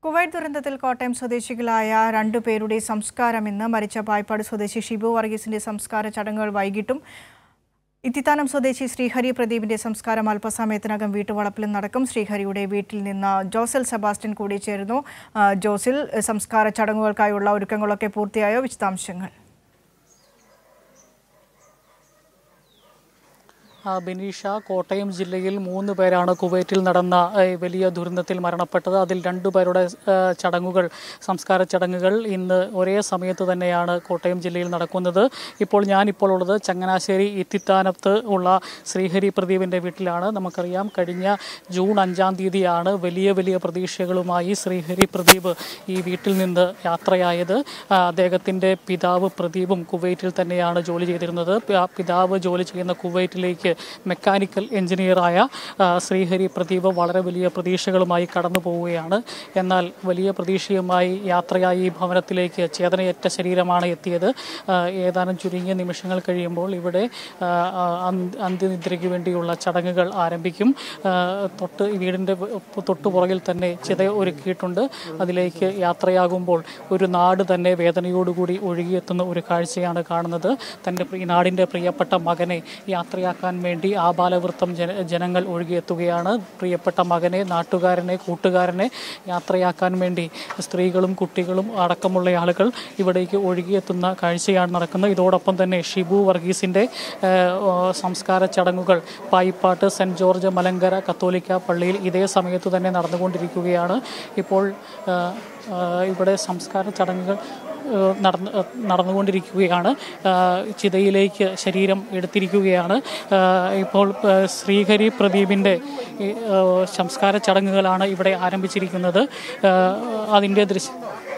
Kuwait ദുരന്തത്തിൽ കോട്ടയം സ്വദേശികളായ രണ്ടു പേരുടെ സംസ്കാരം ഇന്ന് മരിച്ച പായ്പാട് സ്വദേശി ഷിബു വർഗീസിന്റെ സംസ്കാര ചടങ്ങുകൾ വൈകിട്ടും ഇത്തിത്താനം സ്വദേശി ശ്രീഹരി പ്രദീപിന്റെ സംസ്കാരം അല്പസമയത്തിനകം വീട്ടുവളപ്പിൽ നടക്കും ശ്രീഹരിയുടെ വീട്ടിൽ നിന്ന് ജോസൽ സെബാസ്റ്റ്യൻ കൂടി ചേരുന്നു ആ, ജോസിൽ സംസ്കാര ചടങ്ങുകൾക്കായുള്ള ഒരുക്കങ്ങളൊക്കെ പൂർത്തിയായോ വിശദാംശങ്ങൾ ആ, ബെനീഷ കോട്ടയം ജില്ലയിൽ മൂന്ന് പേരാണ് കുവൈറ്റിൽ നടന്ന ഏ, വലിയ ദുരന്തത്തിൽ മരണപ്പെട്ടത് അതിൽ രണ്ടു പേരുടെ ഏ, ചടങ്ങുകൾ സംസ്കാര ചടങ്ങുകൾ ഇന്ന് ഒരേ സമയത്ത് തന്നെയാണ് കോട്ടയം ജില്ലയിൽ നടക്കുന്നത് ഇപ്പോൾ ഞാനിപ്പോൾ ഉള്ളത് ചങ്ങനാശ്ശേരി ഇത്തിത്താനത്ത് ഉള്ള ശ്രീഹരി പ്രദീപിൻ്റെ വീട്ടിലാണ് നമുക്കറിയാം കഴിഞ്ഞ ജൂൺ അഞ്ചാം തീയതിയാണ് വലിയ വലിയ പ്രതീക്ഷകളുമായി ശ്രീഹരി പ്രദീപ് ഈ വീട്ടിൽ നിന്ന് യാത്രയായത് ആ, അദ്ദേഹത്തിൻ്റെ പിതാവ് പ്രദീപും കുവൈറ്റിൽ തന്നെയാണ് ജോലി ചെയ്തിരുന്നത് പി- ആ പിതാവ് ജോലി ചെയ്യുന്ന കുവൈറ്റിലേക്ക് മെക്കാനിക്കൽ എഞ്ചിനീയറായ ആ, ശ്രീഹരി പ്രദീപ് വളരെ വലിയ പ്രതീക്ഷകളുമായി കടന്നു പോവുകയാണ് എന്നാൽ വലിയ പ്രതീക്ഷയുമായി യാത്രയായി ഈ ഭവനത്തിലേക്ക് ചേതനയറ്റ ശരീരമാണ് എത്തിയത് ആ, ഏതാനും ചുരുങ്ങിയ നിമിഷങ്ങൾ കഴിയുമ്പോൾ ഇവിടെ ആ, ആ, അന്ത്- അന്ത്യനിദ്രയ്ക്ക് വേണ്ടിയുള്ള ചടങ്ങുകൾ ആരംഭിക്കും ആ, തൊട്ട് ഈ വീടിൻ്റെ തൊട്ടു പുറകിൽ തന്നെ ചിത ഒരുക്കിയിട്ടുണ്ട് അതിലേക്ക് യാത്രയാകുമ്പോൾ ഒരു നാട് തന്നെ വേദനയോടുകൂടി ഒഴുകിയെത്തുന്ന ഒരു കാഴ്ചയാണ് കാണുന്നത് തൻ്റെ പ്രിയ നാടിൻ്റെ പ്രിയപ്പെട്ട മകനെ യാത്രയാക്കാൻ വേണ്ടി ആബാലവൃത്തം ജന ജനങ്ങൾ ഒഴുകിയെത്തുകയാണ് പ്രിയപ്പെട്ട മകനെ നാട്ടുകാരനെ കൂട്ടുകാരനെ യാത്രയാക്കാൻ വേണ്ടി സ്ത്രീകളും കുട്ടികളും അടക്കമുള്ള ആളുകൾ ഇവിടേക്ക് ഒഴുകിയെത്തുന്ന കാഴ്ചയാണ് നടക്കുന്നത് ഇതോടൊപ്പം തന്നെ ഷിബു വർഗീസിൻ്റെ ഏഹ്, ഓ, സംസ്കാര ചടങ്ങുകൾ പായിപ്പാട്ട് സെൻറ്റ് ജോർജ് മലങ്കര കത്തോലിക്ക പള്ളിയിൽ ഇതേ സമയത്ത് തന്നെ നടന്നുകൊണ്ടിരിക്കുകയാണ് ഇപ്പോൾ ഏഹ്, ഏഹ്, ഇവിടെ സംസ്കാര ചടങ്ങുകൾ ഏഹ്, നടന്ന് ഏഹ്, നടന്നുകൊണ്ടിരിക്കുകയാണ് ഏഹ്, ചിതയിലേക്ക് ശരീരം എടുത്തിരിക്കുകയാണ് ഏഹ്, ഇപ്പോൾ ഏഹ്, ശ്രീഹരി പ്രദീപിൻ്റെ ഈ, ഏഹ്, സംസ്കാര ചടങ്ങുകളാണ് ഇവിടെ ആരംഭിച്ചിരിക്കുന്നത് ഏഹ്, അതിൻ്റെ ദൃശ്യ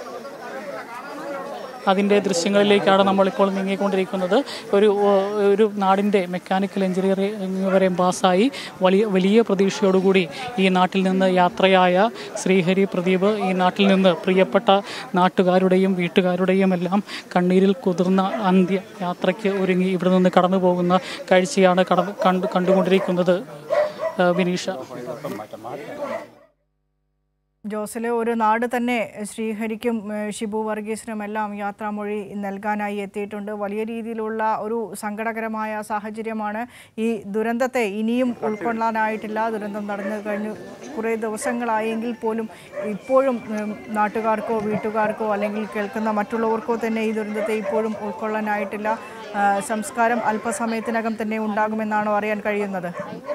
അതിൻ്റെ ദൃശ്യങ്ങളിലേക്കാണ് നമ്മളിപ്പോൾ നീങ്ങിക്കൊണ്ടിരിക്കുന്നത് ഒരു ഒരു നാടിൻ്റെ മെക്കാനിക്കൽ എഞ്ചിനീയറിംഗ് വരെ പാസ്സായി വലിയ വലിയ പ്രതീക്ഷയോടുകൂടി ഈ നാട്ടിൽ നിന്ന് യാത്രയായ ശ്രീഹരി പ്രദീപ് ഈ നാട്ടിൽ നിന്ന് പ്രിയപ്പെട്ട നാട്ടുകാരുടെയും വീട്ടുകാരുടെയും എല്ലാം കണ്ണീരിൽ കുതിർന്ന അന്ത്യ യാത്രയ്ക്ക് ഒരുങ്ങി ഇവിടെ നിന്ന് കടന്നു പോകുന്ന കാഴ്ചയാണ് കട കണ്ടു കണ്ടുകൊണ്ടിരിക്കുന്നത് ആ, വിനീഷ ജോസിലെ ഒരു നാട് തന്നെ ശ്രീഹരിക്കും ഏഹ്, ഷിബു വർഗീസിനും എല്ലാം യാത്രാമൊഴി നൽകാനായി എത്തിയിട്ടുണ്ട് വലിയ രീതിയിലുള്ള ഒരു സങ്കടകരമായ സാഹചര്യമാണ് ഈ ദുരന്തത്തെ ഇനിയും ഉൾക്കൊള്ളാനായിട്ടില്ല ദുരന്തം നടന്നു കഴിഞ്ഞു കുറേ ദിവസങ്ങളായെങ്കിൽ പോലും ഇപ്പോഴും ഉം, നാട്ടുകാർക്കോ വീട്ടുകാർക്കോ അല്ലെങ്കിൽ കേൾക്കുന്ന മറ്റുള്ളവർക്കോ തന്നെ ഈ ദുരന്തത്തെ ഇപ്പോഴും ഉൾക്കൊള്ളാനായിട്ടില്ല ആ, സംസ്കാരം അല്പസമയത്തിനകം തന്നെ ഉണ്ടാകുമെന്നാണോ അറിയാൻ കഴിയുന്നത്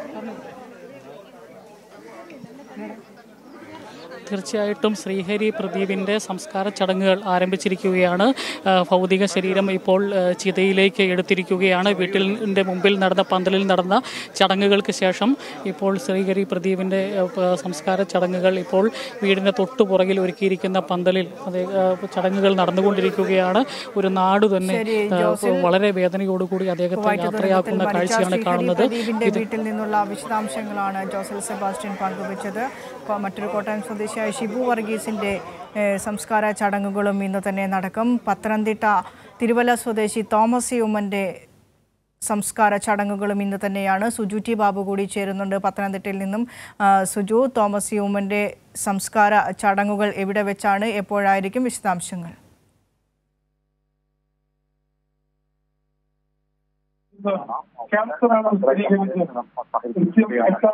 തീർച്ചയായിട്ടും ശ്രീഹരി പ്രദീപിൻ്റെ സംസ്കാര ചടങ്ങുകൾ ആരംഭിച്ചിരിക്കുകയാണ് ആ, ഭൗതിക ശരീരം ഇപ്പോൾ ആ, ചിതയിലേക്ക് എടുത്തിരിക്കുകയാണ് വീട്ടിൻ്റെ മുമ്പിൽ നടന്ന പന്തലിൽ നടന്ന ചടങ്ങുകൾക്ക് ശേഷം ഇപ്പോൾ ശ്രീഹരി പ്രദീപിൻ്റെ ആ, പ- സംസ്കാര ചടങ്ങുകൾ ഇപ്പോൾ വീടിൻ്റെ തൊട്ടു പുറകിൽ ഒരുക്കിയിരിക്കുന്ന പന്തലിൽ അത് ആ, ചടങ്ങുകൾ നടന്നുകൊണ്ടിരിക്കുകയാണ് ഒരു നാട് തന്നെ ശരി, ആ, ജോസിൽ. വളരെ വേദനയോടുകൂടി അദ്ദേഹത്തെ കുവൈറ്റ് ദുരന്തത്തിൽ യാത്രയാക്കുന്ന മരിച്ച കാഴ്ചയാണ് ശ്രീഹരി കാണുന്നത് പ്രദീപിന്റെ വീട്ടിൽ നിന്നുള്ള വിശദാംശങ്ങളാണ് ജോസൽ സെബാസ്റ്റ്യൻ പങ്കുവച്ചത് ഇപ്പോൾ മറ്റൊരു കോട്ടയം സ്വദേശിയായ ഷിബു വർഗീസിന്റെ ഏഹ്, സംസ്കാര ചടങ്ങുകളും ഇന്ന് തന്നെ നടക്കും പത്തനംതിട്ട തിരുവല്ല സ്വദേശി തോമസ് യുമ്മന്റെ സംസ്കാര ചടങ്ങുകളും ഇന്ന് തന്നെയാണ് സുജു ടി ബാബു കൂടി ചേരുന്നുണ്ട് പത്തനംതിട്ടയിൽ നിന്നും ആ, സുജു തോമസ് യൂമന്റെ സംസ്കാര ചടങ്ങുകൾ എവിടെ വെച്ചാണ് എപ്പോഴായിരിക്കും വിശദാംശങ്ങൾ ക്യാൻസറാണ് സ്ഥിരീകരിച്ചത്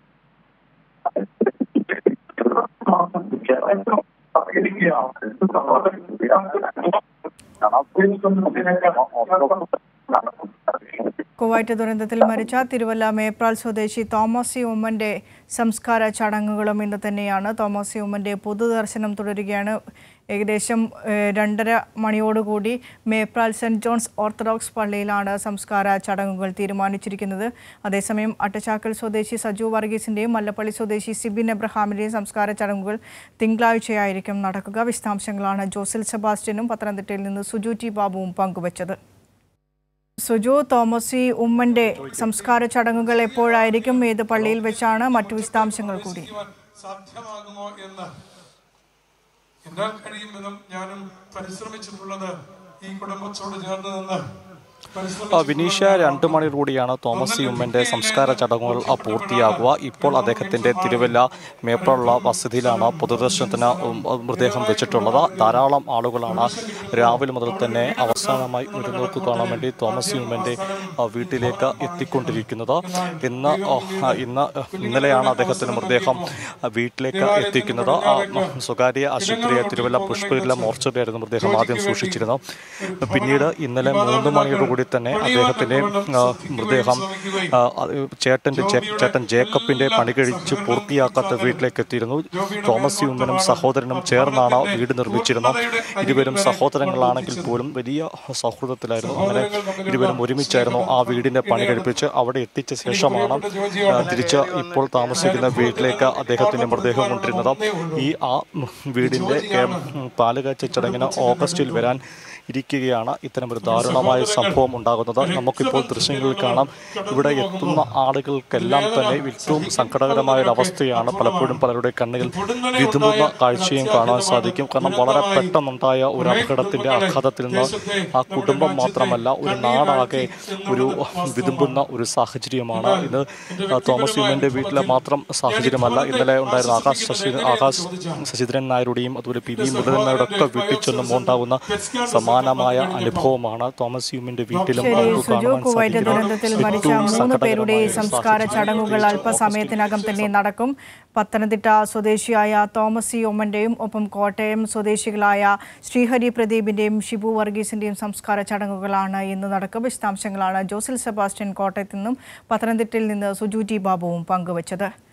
കുവൈറ്റ് ദുരന്തത്തിൽ മരിച്ച തിരുവല്ല മേപ്രാൽ സ്വദേശി തോമസ് ഉമ്മന്റെ സംസ്കാര ചടങ്ങുകളും ഇന്ന് തന്നെയാണ് തോമസ് ഉമ്മന്റെ പൊതുദർശനം തുടരുകയാണ് ഏകദേശം ഏഹ്, രണ്ടര മണിയോടുകൂടി മേപ്രാൽ സെന്റ് ജോൺസ് ഓർത്തഡോക്സ് പള്ളിയിലാണ് സംസ്കാര ചടങ്ങുകൾ തീരുമാനിച്ചിരിക്കുന്നത് അതേസമയം അട്ടച്ചാക്കൽ സ്വദേശി സജു വർഗീസിന്റെയും മല്ലപ്പള്ളി സ്വദേശി സിബിൻ എബ്രഹാമിന്റെയും സംസ്കാര ചടങ്ങുകൾ തിങ്കളാഴ്ചയായിരിക്കും നടക്കുക വിശദാംശങ്ങളാണ് ജോസിൽ സെബാസ്റ്റ്യനും പത്തനംതിട്ടയിൽ നിന്ന് സുജു ടി ബാബുവും പങ്കുവച്ചത് സുജു തോമസി ഉമ്മന്റെ സംസ്കാര ചടങ്ങുകൾ എപ്പോഴായിരിക്കും ഏത് പള്ളിയിൽ വെച്ചാണ് മറ്റു വിശദാംശങ്ങൾ കൂടി ചെയ്യുവാൻ സാധ്യമാകുമോ എന്ന് എന്നാൽ കഴിയും വിധം ഞാനും പരിശ്രമിച്ചിട്ടുള്ളത് ഈ കുടുംബത്തോട് ചേർന്ന് നിന്ന് ആ, വിനീഷ രണ്ട് മണിയോടുകൂടിയാണ് തോമസ് സി ഉമ്മന്റെ സംസ്കാര ചടങ്ങുകൾ ആ, പൂർത്തിയാകുക ഇപ്പോൾ അദ്ദേഹത്തിന്റെ തിരുവല്ല മേപ്പറുള്ള വസതിയിലാണ് പൊതുദർശനത്തിന് ഉം, മൃതദേഹം വെച്ചിട്ടുള്ളത് ധാരാളം ആളുകളാണ് രാവിലെ മുതൽ തന്നെ അവസാനമായി ഒരു നോക്ക് കാണാൻ വേണ്ടി തോമസ് സി ഉമ്മന്റെ ആ, വീട്ടിലേക്ക് എത്തിക്കൊണ്ടിരിക്കുന്നത് ഇന്ന് ആ, ഇന്ന് ഇന്നലെയാണ് അദ്ദേഹത്തിന്റെ മൃതദേഹം ആ, വീട്ടിലേക്ക് എത്തിക്കുന്നത് ആ, സ്വകാര്യ ആശുപത്രിയായ തിരുവല്ല പുഷ്പയിലെ മോർച്ചറിയായിരുന്നു മൃതദേഹം ആദ്യം സൂക്ഷിച്ചിരുന്നത് പിന്നീട് ഇന്നലെ മൂന്ന് മണിയോടുകൂടി തന്നെ അദ്ദേഹത്തിന്റെ ആ, മൃതദേഹം ആ, അത് ചേട്ടന്റെ ജേ- ചേട്ടൻ ജേക്കബിന്റെ പണി കഴിച്ച് പൂർത്തിയാക്കാത്ത വീട്ടിലേക്ക് എത്തിയിരുന്നു തോമസ് യുമ്മനും സഹോദരനും ചേർന്നാണ് വീട് നിർമ്മിച്ചിരുന്നത് ഇരുവരും സഹോദരങ്ങളാണെങ്കിൽ പോലും വലിയ സൗഹൃദത്തിലായിരുന്നു അങ്ങനെ ഇരുവരും ഒരുമിച്ചായിരുന്നു ആ വീടിന്റെ പണി കഴിപ്പിച്ച് അവിടെ എത്തിച്ച ശേഷമാണ് ആ, തിരിച്ച് ഇപ്പോൾ താമസിക്കുന്ന വീട്ടിലേക്ക് അദ്ദേഹത്തിന്റെ മൃതദേഹം കൊണ്ടിരുന്നത് ഈ ആ വീടിന്റെ ഏം, പാലുകാച്ച ചടങ്ങിന് ഓഗസ്റ്റിൽ വരാൻ ഇരിക്കുകയാണ് ഇത്തരമൊരു ദാരുണമായ സംഭവം ഉണ്ടാകുന്നത് നമുക്കിപ്പോൾ ദൃശ്യങ്ങളിൽ കാണാം ഇവിടെ എത്തുന്ന ആളുകൾക്കെല്ലാം തന്നെ ഏറ്റവും സങ്കടകരമായ ഒരു അവസ്ഥയാണ് പലപ്പോഴും പലരുടെ കണ്ണുകൾ വിതുമ്പുന്ന കാഴ്ചയും കാണാൻ സാധിക്കും കാരണം വളരെ പെട്ടെന്നുണ്ടായ ഒരു അപകടത്തിന്റെ ആഘാതത്തിൽ നിന്ന് ആ കുടുംബം മാത്രമല്ല ഒരു നാടാകെ ഒരു വിതുമ്പുന്ന ഒരു സാഹചര്യമാണ് ഇത് തോമസ് യുമന്റെ വീട്ടിലെ മാത്രം സാഹചര്യമല്ല ഇന്നലെ ഉണ്ടായിരുന്ന ആകാശ് ശശി ആകാശ് ശശിധരൻ നായരുടെയും അതുപോലെ പി വി മുരളൻ നായരുടെ ഒക്കെ വീട്ടിൽ ചെന്നും ഉണ്ടാകുന്ന സമാനമായ അനുഭവമാണ് തോമസ് യുമിന്റെ വീട്ടിലും ശരി നമുക്ക് സുജു കാണുവാൻ കുവൈറ്റ് സാധിക്കുന്നത്. ദുരന്തത്തിൽ മരിച്ച ഏറ്റവും മൂന്ന് പേരുടെ സങ്കടകരമായ ഒരു സംസ്കാര സാഹചര്യം. ചടങ്ങുകൾ അല്പസമയത്തിനകം തന്നെ നടക്കും പത്തനംതിട്ട സ്വദേശിയായ തോമസ് സി ഒമ്മന്റെയും ഒപ്പം കോട്ടയം സ്വദേശികളായ ശ്രീഹരി പ്രദീപിന്റെയും ഷിബു വർഗീസിന്റെയും സംസ്കാര ചടങ്ങുകളാണ് ഇന്ന് നടക്കുക വിശദാംശങ്ങളാണ് ജോസിൽ സെബാസ്റ്റ്യൻ കോട്ടയത്ത് നിന്നും പത്തനംതിട്ടയിൽ നിന്ന് സുജു ടി ബാബുവും പങ്കുവച്ചത്